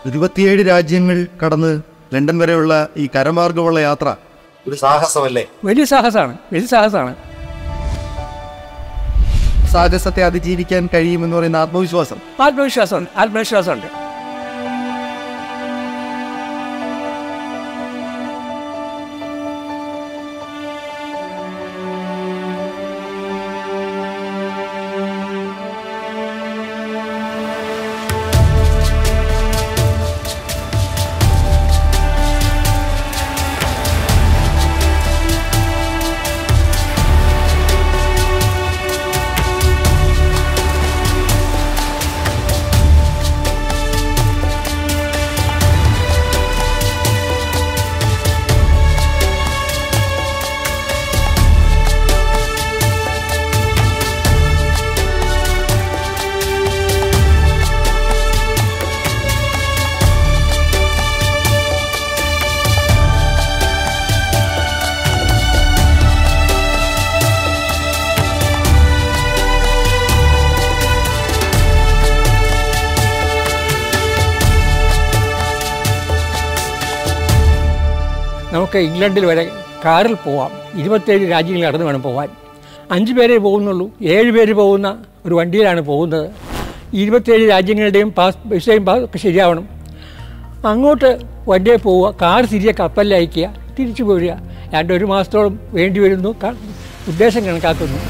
ഇരുപത്തിയേഴ് രാജ്യങ്ങൾ കടന്ന് ലണ്ടൻ വരെയുള്ള ഈ കരമാർഗമുള്ള യാത്ര ഒരു സാഹസമല്ലേ വലിയ സാഹസമാണ് വലിയ സാഹസമാണ് സാഹസത്തെ അതിജീവിക്കാൻ കഴിയുമെന്ന് പറയുന്ന ആത്മവിശ്വാസം ആത്മവിശ്വാസമുണ്ട് ആത്മവിശ്വാസമുണ്ട് നമുക്ക് ഇംഗ്ലണ്ടിൽ വരെ കാറിൽ പോവാം ഇരുപത്തേഴ് രാജ്യങ്ങളിൽ നടന്ന് വേണം പോകാൻ അഞ്ച് പേരെ പോകുന്നുള്ളൂ ഏഴ് പേര് പോകുന്ന ഒരു വണ്ടിയിലാണ് പോകുന്നത് ഇരുപത്തേഴ് രാജ്യങ്ങളുടെയും പാസ് വിസയും പാസ് ഒക്കെ ശരിയാവണം അങ്ങോട്ട് വണ്ടിയെ പോവുക കാർ തിരികെ കപ്പലിൽ അയക്കുക തിരിച്ചു പോരുക രണ്ട് ഒരു മാസത്തോളം വേണ്ടി വരുന്നു ക- ഉദ്ദേശം കണക്കാക്കുന്നു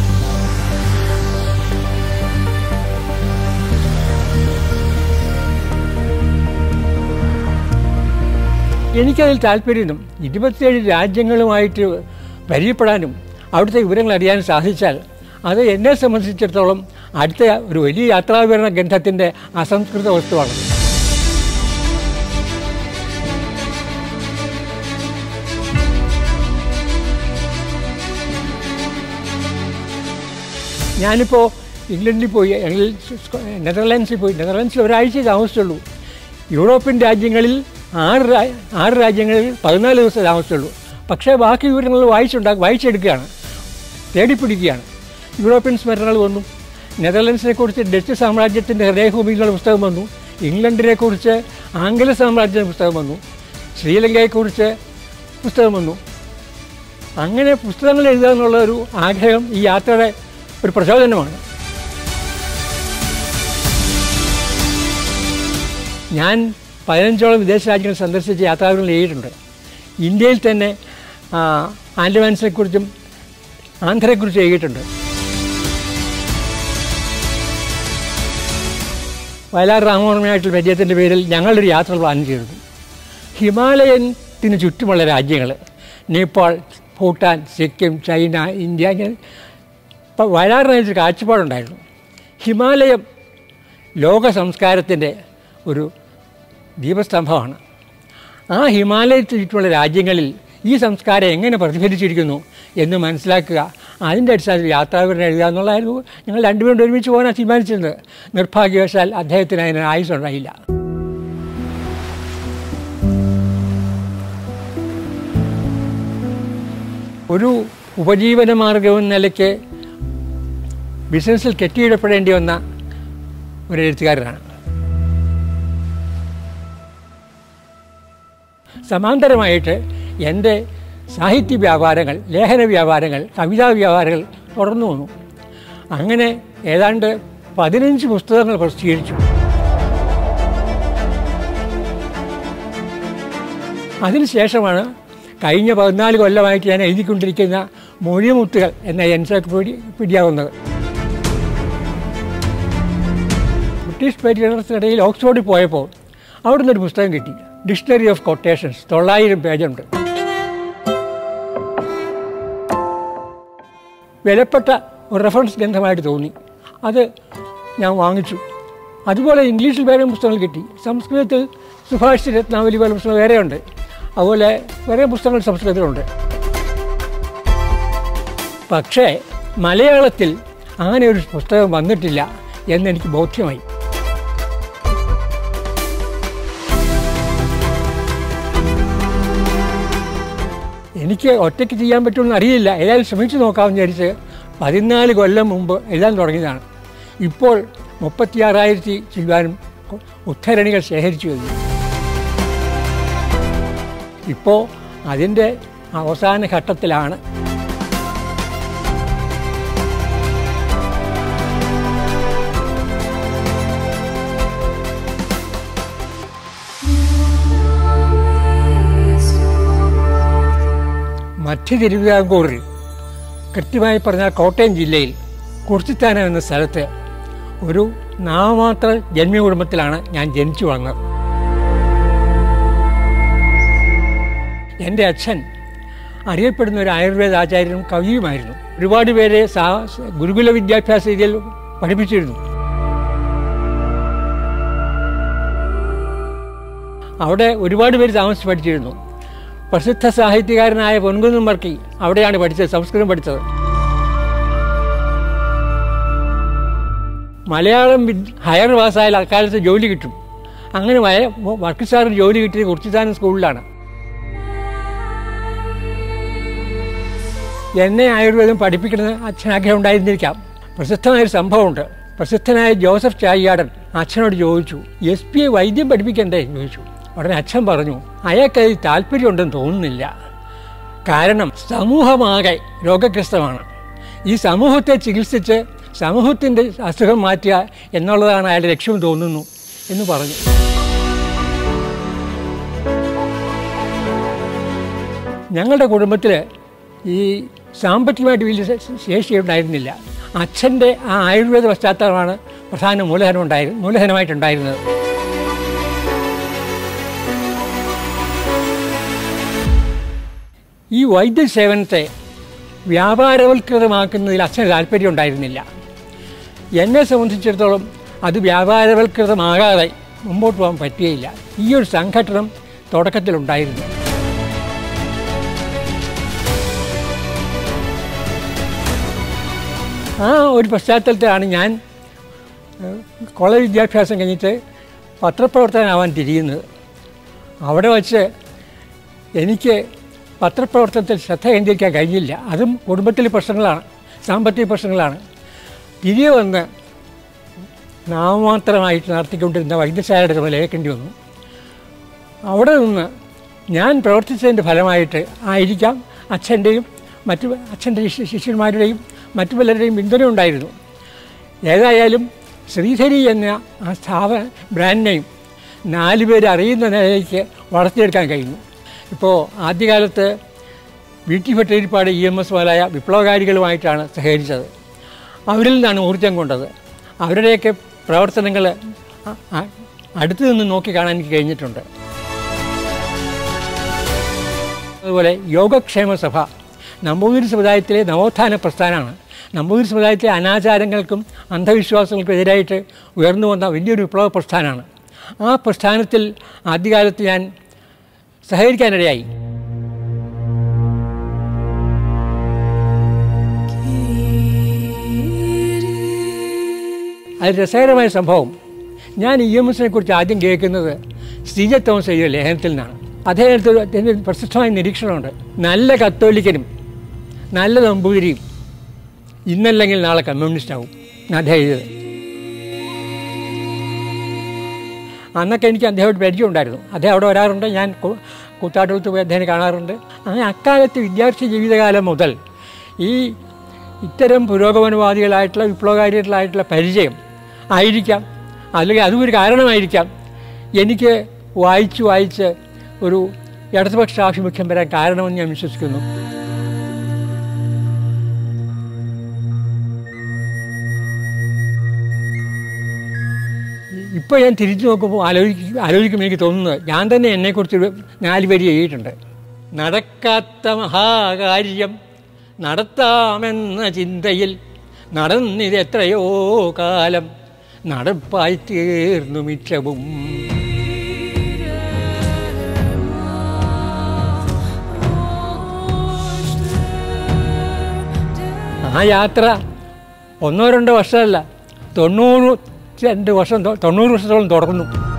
എനിക്കതിൽ താല്പര്യം ഇരുപത്തിയേഴ് രാജ്യങ്ങളുമായിട്ട് പരിചയപ്പെടാനും അവിടുത്തെ വിവരങ്ങൾ അറിയാനും സാധിച്ചാൽ അത് എന്നെ സംബന്ധിച്ചിടത്തോളം അടുത്ത ഒരു വലിയ യാത്രാവിവരണ ഗ്രന്ഥത്തിൻ്റെ അസംസ്കൃത വസ്തുവാണ് ഞാനിപ്പോൾ ഇംഗ്ലണ്ടിൽ പോയി അല്ലെങ്കിൽ സ്കോ- നെതർലാൻഡ്സിൽ പോയി നെതർലാൻഡ്സിൽ ഒരാഴ്ച താമസിച്ചുള്ളൂ യൂറോപ്യൻ രാജ്യങ്ങളിൽ ആറ് രാ- ആറ് രാജ്യങ്ങളിൽ പതിനാല് ദിവസം താമസിച്ചുള്ളൂ പക്ഷേ ബാക്കി വിവരങ്ങൾ വായിച്ചുണ്ടാ വായിച്ചെടുക്കുകയാണ് തേടിപ്പിടിക്കുകയാണ് യൂറോപ്യൻ സ്മരണകൾ വന്നു നെതർലൻഡ്സിനെ കുറിച്ച് ഡച്ച് സാമ്രാജ്യത്തിൻ്റെ ഹൃദയഭൂമികളുടെ പുസ്തകം വന്നു ഇംഗ്ലണ്ടിനെ കുറിച്ച് ആംഗല സാമ്രാജ്യത്തിൻ്റെ പുസ്തകം വന്നു ശ്രീലങ്കയെക്കുറിച്ച് പുസ്തകം വന്നു അങ്ങനെ പുസ്തകങ്ങൾ എഴുതുക എന്നുള്ള ഒരു ആഗ്രഹം ഈ യാത്രയുടെ ഒരു പ്രചോദനമാണ് ഞാൻ പതിനഞ്ചോളം വിദേശ രാജ്യങ്ങൾ സന്ദർശിച്ച് യാത്രാവിവരങ്ങൾ എഴുതിയിട്ടുണ്ട് ഇന്ത്യയിൽ തന്നെ ആ, ആൻഡമാൻസിനെക്കുറിച്ചും ആന്ധ്രയെക്കുറിച്ചും എഴുതിയിട്ടുണ്ട് വയലാർ രാമവർമ്മയായിട്ടുള്ള പരിചയത്തിൻ്റെ പേരിൽ ഞങ്ങളൊരു യാത്ര പ്ലാൻ ചെയ്തിരുന്നു ഹിമാലയത്തിന് ചുറ്റുമുള്ള രാജ്യങ്ങൾ നേപ്പാൾ ഭൂട്ടാൻ സിക്കിം ചൈന ഇന്ത്യ ഇങ്ങനെ ഇപ്പോൾ വയലാറിനൊരു കാഴ്ചപ്പാടുണ്ടായിരുന്നു ഹിമാലയം ലോക സംസ്കാരത്തിൻ്റെ ഒരു ദീപസ്തംഭമാണ് ആ ഹിമാലയത്തിൽ ചുറ്റുമുള്ള രാജ്യങ്ങളിൽ ഈ സംസ്കാരം എങ്ങനെ പ്രതിഫലിച്ചിരിക്കുന്നു എന്ന് മനസ്സിലാക്കുക അതിൻ്റെ അടിസ്ഥാനത്തിൽ യാത്രാവിവരണം എഴുതുക എന്നുള്ളതായിരുന്നു ഞങ്ങൾ രണ്ടുപേരും ഒരുമിച്ച് പോകാനാണ് തീരുമാനിച്ചിരുന്നത് നിർഭാഗ്യവശാൽ അദ്ദേഹത്തിന് അതിന് ആയുസ് ഉണ്ടായില്ല ഒരു ഉപജീവന മാർഗം എന്ന നിലയ്ക്ക് ബിസിനസ്സിൽ കെട്ടിയിടപ്പെടേണ്ടി വന്ന ഒരു എഴുത്തുകാരനാണ് സമാന്തരമായിട്ട് എൻ്റെ സാഹിത്യ വ്യാപാരങ്ങൾ ലേഖന വ്യാപാരങ്ങൾ കവിതാ വ്യാപാരങ്ങൾ തുടർന്നു വന്നു അങ്ങനെ ഏതാണ്ട് പതിനഞ്ച് പുസ്തകങ്ങൾ പ്രസിദ്ധീകരിച്ചു അതിനുശേഷമാണ് കഴിഞ്ഞ പതിനാല് കൊല്ലമായിട്ട് ഞാൻ എഴുതിക്കൊണ്ടിരിക്കുന്ന മൊഴിമുത്തുകൾ എന്ന എൻസൈക്ലോപീഡിയ വന്നത് ബ്രിട്ടീഷ് പര്യടനത്തിനിടയിൽ ഓക്സ്ഫോർഡിൽ പോയപ്പോൾ അവിടെ നിന്നൊരു പുസ്തകം കിട്ടി ഡിക്ഷണറി ഓഫ് കൊട്ടേഷൻസ് തൊള്ളായിരം പേജുണ്ട് വിലപ്പെട്ട ഒരു റെഫറൻസ് ഗ്രന്ഥമായിട്ട് തോന്നി അത് ഞാൻ വാങ്ങിച്ചു അതുപോലെ ഇംഗ്ലീഷിൽ വേറെ പുസ്തകങ്ങൾ കിട്ടി സംസ്കൃതത്തിൽ സുഭാഷ് രത്നാവലി പോലെ പുസ്തകം വേറെയുണ്ട് അതുപോലെ വേറെ പുസ്തകങ്ങൾ സംസ്കൃതത്തിലുണ്ട് പക്ഷേ മലയാളത്തിൽ അങ്ങനെ ഒരു പുസ്തകം വന്നിട്ടില്ല എന്നെനിക്ക് ബോധ്യമായി എനിക്ക് ഒറ്റയ്ക്ക് ചെയ്യാൻ പറ്റുമെന്ന് അറിയില്ല ഏതായാലും ശ്രമിച്ചു നോക്കാമെന്ന് വിചാരിച്ച് പതിനാല് കൊല്ലം മുമ്പ് എഴുതാൻ തുടങ്ങിയതാണ് ഇപ്പോൾ മുപ്പത്തിയാറായിരത്തി ചില്ലുവാനും ഉദ്ധരണികൾ ശേഖരിച്ചു കഴിഞ്ഞു ഇപ്പോൾ അതിൻ്റെ അവസാന ഘട്ടത്തിലാണ് മധ്യ തിരുവിതാംകൂറിൽ കൃത്യമായി പറഞ്ഞാൽ കോട്ടയം ജില്ലയിൽ കുർച്ചിത്താനം എന്ന സ്ഥലത്ത് ഒരു നാമമാത്ര ജന്മി കുടുംബത്തിലാണ് ഞാൻ ജനിച്ചു വളർന്നത് എൻ്റെ അച്ഛൻ അറിയപ്പെടുന്ന ഒരു ആയുർവേദ ആചാര്യനും കവിയുമായിരുന്നു ഒരുപാട് പേരെ സാ ഗുരുകുല വിദ്യാഭ്യാസ രീതിയിൽ പഠിപ്പിച്ചിരുന്നു അവിടെ ഒരുപാട് പേര് താമസിച്ച് പഠിച്ചിരുന്നു പ്രസിദ്ധ സാഹിത്യകാരനായ പൊൻകുന്നം വർക്കി അവിടെയാണ് പഠിച്ചത് സംസ്കൃതം പഠിച്ചത് മലയാളം വിദ് ഹയർ പാസ്സായാൽ അക്കാലത്ത് ജോലി കിട്ടും അങ്ങനെ വയ വർക്കി സാറിന് ജോലി കിട്ടിയത് കുർച്ചിത്താനം സ്കൂളിലാണ് എന്നെ ആയുർവേദം പഠിപ്പിക്കണമെന്ന് അച്ഛനാഗ്രഹം ഉണ്ടായിരുന്നിരിക്കാം പ്രസിദ്ധമായൊരു സംഭവമുണ്ട് പ്രസിദ്ധനായ ജോസഫ് ചായ്യാടൻ അച്ഛനോട് ചോദിച്ചു എസ് പി വൈദ്യം പഠിപ്പിക്കണ്ടേ എന്ന് ചോദിച്ചു ഉടനെ അച്ഛൻ പറഞ്ഞു അയാൾക്കതിൽ താല്പര്യമുണ്ടെന്ന് തോന്നുന്നില്ല കാരണം സമൂഹമാകെ രോഗഗ്രസ്തമാണ് ഈ സമൂഹത്തെ ചികിത്സിച്ച് സമൂഹത്തിൻ്റെ അസുഖം മാറ്റുക എന്നുള്ളതാണ് അയാളുടെ ലക്ഷ്യം തോന്നുന്നു എന്ന് പറഞ്ഞു ഞങ്ങളുടെ കുടുംബത്തിൽ ഈ സാമ്പത്തികമായിട്ട് വലിയ ശേ- ശേഷി ഉണ്ടായിരുന്നില്ല അച്ഛൻ്റെ ആ ആയുർവേദ പശ്ചാത്തലമാണ് പ്രധാന മൂലധനം ഉണ്ടായിരുന്നു മൂലധനമായിട്ടുണ്ടായിരുന്നത് ഈ വൈദ്യസേവനത്തെ വ്യാപാരവൽകൃതമാക്കുന്നതിൽ അച്ഛന് താല്പര്യം ഉണ്ടായിരുന്നില്ല എന്നെ സംബന്ധിച്ചിടത്തോളം അത് വ്യാപാരവൽകൃതമാകാതെ മുമ്പോട്ട് പോകാൻ പറ്റുകയില്ല ഈ ഒരു സംഘടനം തുടക്കത്തിലുണ്ടായിരുന്നു ആ ഒരു പശ്ചാത്തലത്തിലാണ് ഞാൻ ഏഹ്, കോളേജ് വിദ്യാഭ്യാസം കഴിഞ്ഞിട്ട് പത്രപ്രവർത്തകനാവാൻ തിരിയുന്നത് അവിടെ വച്ച് എനിക്ക് പത്രപ്രവർത്തനത്തിൽ ശ്രദ്ധ കേന്ദ്രീകരിക്കാൻ കഴിഞ്ഞില്ല അതും കുടുംബത്തിലെ പ്രശ്നങ്ങളാണ് സാമ്പത്തിക പ്രശ്നങ്ങളാണ് തിരികെ വന്ന് നാമമാത്രമായിട്ട് നടത്തിക്കൊണ്ടിരുന്ന വൈദ്യശാലയുടെ ചുമതല ഏൽക്കേണ്ടി വന്നു അവിടെ നിന്ന് ഞാൻ പ്രവർത്തിച്ചതിൻ്റെ ഫലമായിട്ട് ആയിരിക്കാം അച്ഛൻ്റെയും മറ്റു അച്ഛൻ്റെ ശിഷ്യ ശിഷ്യന്മാരുടെയും മറ്റു പലരുടെയും പിന്തുണ ഉണ്ടായിരുന്നു ഏതായാലും ശ്രീധരി എന്ന ആ സ്ഥാപന ബ്രാൻഡ് നെയിം നാല് പേര് അറിയുന്ന നിലയിലേക്ക് വളർത്തിയെടുക്കാൻ കഴിഞ്ഞു ഇപ്പോൾ ആദ്യകാലത്ത് V T Bhattathiripad E M S പോലായ വിപ്ലവകാരികളുമായിട്ടാണ് സഹകരിച്ചത് അവരിൽ നിന്നാണ് ഊർജം കൊണ്ടത് അവരുടെയൊക്കെ പ്രവർത്തനങ്ങൾ അ- അ- അടുത്ത് നിന്ന് നോക്കി കാണാൻ എനിക്ക് കഴിഞ്ഞിട്ടുണ്ട് അതുപോലെ യോഗക്ഷേമ സഭ നമ്പൂതിരി സമുദായത്തിലെ നവോത്ഥാന പ്രസ്ഥാനമാണ് നമ്പൂതിരി സമുദായത്തിലെ അനാചാരങ്ങൾക്കും അന്ധവിശ്വാസങ്ങൾക്കും എതിരായിട്ട് ഉയർന്നു വന്ന വലിയൊരു വിപ്ലവ പ്രസ്ഥാനമാണ് ആ പ്രസ്ഥാനത്തിൽ ആദ്യകാലത്ത് ഞാൻ സഹകരിക്കാനിടയായി അത് രസകരമായ സംഭവം ഞാൻ ഇ എം എസിനെ കുറിച്ച് ആദ്യം കേൾക്കുന്നത് ശ്രീജ തോമസ് എഴുതിയ ലേഖനത്തിൽ നിന്നാണ് അദ്ദേഹത്തിന് ഒരു പ്രസിദ്ധമായ നിരീക്ഷണമുണ്ട് നല്ല കത്തോലിക്കനും നല്ല നമ്പൂതിരിയും ഇന്നല്ലെങ്കിൽ നാളെ കമ്മ്യൂണിസ്റ്റ് ആവും എന്ന് അദ്ദേഹം എഴുതിയത് അന്നൊക്കെ എനിക്ക് അദ്ദേഹമായിട്ട് പരിചയം ഉണ്ടായിരുന്നു അദ്ദേഹം അവിടെ വരാറുണ്ട് ഞാൻ കു- കൂത്താട്ടുകുളത്ത് പോയി അദ്ദേഹം കാണാറുണ്ട് അങ്ങനെ അക്കാലത്ത് വിദ്യാർത്ഥി ജീവിതകാലം മുതൽ ഈ ഇത്തരം പുരോഗമനവാദികളായിട്ടുള്ള വിപ്ലവകാരികളായിട്ടുള്ള പരിചയം ആയിരിക്കാം അല്ലെങ്കിൽ അതും ഒരു കാരണമായിരിക്കാം എനിക്ക് വായിച്ച് വായിച്ച് ഒരു ഇടതുപക്ഷ ആഭിമുഖ്യം വരാൻ കാരണമെന്ന് ഞാൻ വിശ്വസിക്കുന്നു ഇപ്പോൾ ഞാൻ തിരിച്ചു നോക്കുമ്പോൾ ആലോചിക്കും ആലോചിക്കുമ്പോൾ എനിക്ക് തോന്നുന്നത് ഞാൻ തന്നെ എന്നെക്കുറിച്ചൊരു നാല് വരി എഴുതിയിട്ടുണ്ട് നടക്കാത്ത മഹാകാര്യം നടത്താമെന്ന ചിന്തയിൽ നടന്നിത് എത്രയോ കാലം നടപ്പായി തീർന്നു മിച്ചവും ആ യാത്ര ഒന്നോ രണ്ടോ വർഷമല്ല തൊണ്ണൂറ് രണ്ട് വർഷം തൊ- തൊണ്ണൂറ് വർഷത്തോളം തുടർന്നു